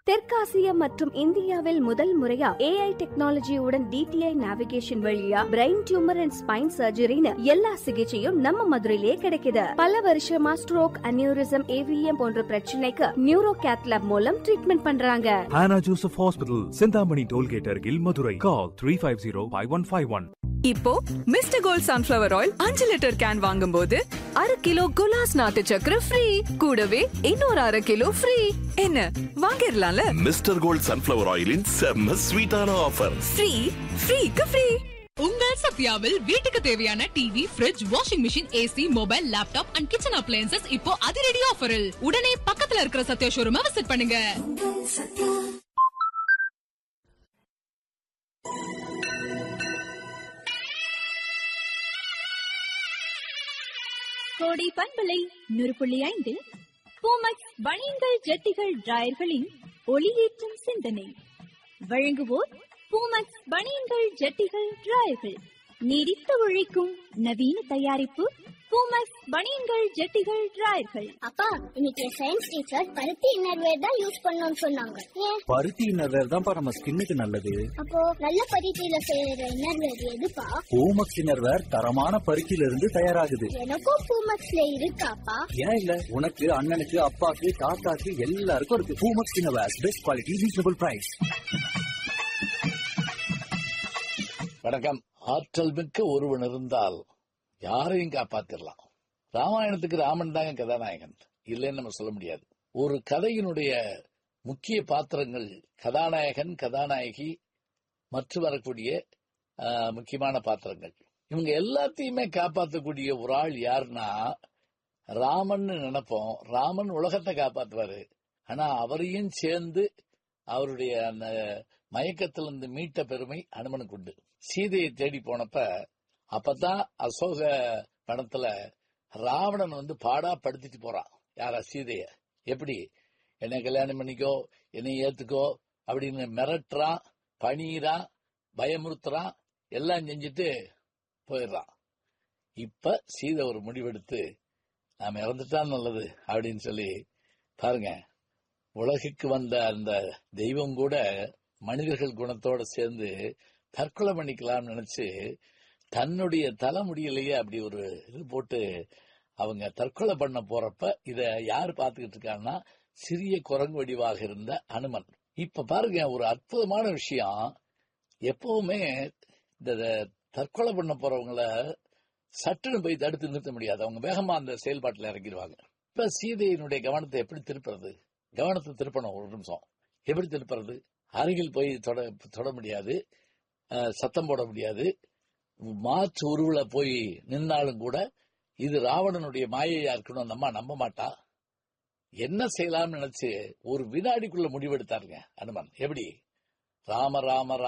தெற்காசியா மற்றும் இந்தியாவில் முதல் முறையா ஏஐ டெக்னாலஜியுடன் டிடிஐ நேவிகேஷன் வழியா பிரெயின் டியூமர் அண்ட் ஸ்பைன் சர்ஜரின்னு எல்லா சிகிச்சையும் நம்ம மதுரையிலேயே கிடைக்குது பல வருஷமா ஸ்ட்ரோக் அனியூரிசம் ஏவிஎம் போன்ற பிரச்சனைக்கு நியூரோ கேத்லாப் மூலம் ட்ரீட்மெண்ட் பண்றாங்க Hannah Joseph Hospital, Sindhamani Tollgate Argil, Madurai. Call 350-5151. இப்போ மிஸ்டர் கோல்ட் சன்ஃபிளவர் ஆயில் அஞ்சு லிட்டர் கேன் வாங்கும்போது அரை கிலோ குலாஸ் நாட்டு சக்கரை ஃப்ரீ கூடவே இன்னொரு அரை கிலோ ஃப்ரீ என்ன வாங்கிடலாம்ல மிஸ்டர் கோல்ட் சன்ஃபிளவர் ஆயிலின் செம்ம ஸ்வீட்டான ஆஃபர் ஃப்ரீ ஃப்ரீக்கு ஃப்ரீ உங்கள் சத்யாவில் வீட்டுக்கு தேவையான TV fridge washing machine AC mobile laptop and kitchen appliances இப்போ அதிரடி ஆஃபரில் உடனே பக்கத்துல இருக்கிற சத்யா ஷோரூமை விசிட் பண்ணுங்க கோடை பண்பலை நூறு புள்ளி ஐந்து பூமக்ஸ் பனியன்கள் ஜட்டிகள் டிராயர்களின் ஒளியேற்றும் சிந்தனை வழங்குவோர் பூமக்ஸ் பனியன்கள் ஜட்டிகள் டிராயர்கள் நீடித்து உழைக்கும் நவீன தயாரிப்பு பூமக்ஸ் பனியன்கள் ஜட்டிகள் டிராயர்கள் அப்பா இன்னைக்கு சயின்ஸ் டீச்சர் பருத்தி இன்னர்வேர் தான் யூஸ் பண்ணணும்னு சொன்னாங்க ஏன் பருத்தி இன்னர்வேர் தான்ப்பா நம்ம ஸ்கின்னுக்கு நல்லது அப்போ நல்ல பருத்தியில செய்யற இன்னர்வேர் எதுப்பா பூமக்ஸ் இன்னர்வேர் தரமான பருத்தியில இருந்து தயாராகுது எனக்கும் பூமக்ஸ்ல இருக்காப்பா ஏன் இல்ல உனக்கு அண்ணனுக்கு அப்பாக்கு தாத்தாக்கு எல்லாருக்கும் இருக்கு Poomex innerwear best quality reasonable price வணக்கம் ஆற்றல் மிக்க ஒருவன் இருந்தால் யாரையும் காப்பாத்திரலாம் ராமாயணத்துக்கு ராமன் தாங்க கதாநாயகன் இல்லைன்னு நம்ம சொல்ல முடியாது ஒரு கதையினுடைய முக்கிய பாத்திரங்கள் கதாநாயகன் கதாநாயகி மற்றும் வரக்கூடிய ஆஹ், முக்கியமான பாத்திரங்கள் இவங்க எல்லாத்தையுமே காப்பாற்றக்கூடிய ஒரு ஆள் யாருன்னா ராமன்னு நினைப்போம் ராமன் உலகத்தை காப்பாத்துவாரு ஆனா அவரையும் சேர்ந்து அவருடைய அந்த மயக்கத்திலிருந்து மீட்ட பெருமை அனுமனுக்கு உண்டு சீதையை தேடி போனப்ப அப்பதான் அசோக பணத்துல ராவணன் வந்து பாடா படுத்திட்டு போறான் யாரா சீதைய எப்படி என்னை கல்யாணம் பண்ணிக்கோ என்னை ஏத்துக்கோ அப்படின்னு மிரட்டுறான் பணியிறான் பயமுறுத்துறான் எல்லாம் செஞ்சுட்டு போயிடுறான் இப்ப சீதை ஒரு முடிவெடுத்து நாம இறந்துட்டா நல்லது அப்படின்னு சொல்லி பாருங்க உலகுக்கு வந்த அந்த தெய்வம் கூட மனிதர்கள் குணத்தோட சேர்ந்து தற்கொலை பண்ணிக்கலாம்னு நினைச்சு தன்னுடைய தலைமுடியிலேயே அப்படி ஒரு இது போட்டு அவங்க தற்கொலை பண்ண போறப்ப இத யார் பார்த்துக்கிட்டு இருக்காங்கன்னா சிறிய குரங்கு வடிவாக இருந்த அனுமன் இப்ப பாருங்க ஒரு அற்புதமான விஷயம் எப்பவுமே இந்த தற்கொலை பண்ண போறவங்கள சட்டுன்னு போய் தடுத்து நிறுத்த முடியாது அவங்க வேகமா அந்த செயல்பாட்டில் இறங்கிடுவாங்க இப்ப சீதையினுடைய கவனத்தை எப்படி திருப்புறது கவனத்தை திருப்பணும் ஒரு நிமிஷம் எப்படி திருப்புறது அருகில் போய் தொட தொட முடியாது அஹ், சத்தம் போட முடியாது மாற்று உருவுல போய் நின்னாலும் கூட இது ராவணனுடைய மாயையா இருக்கணும் அந்த அம்மா நம்ப மாட்டா என்ன செய்யலாம்னு நினைச்சு ஒரு வினாடிக்குள்ள முடிவெடுத்தாருங்க அனுமன் எப்படி ராம ராம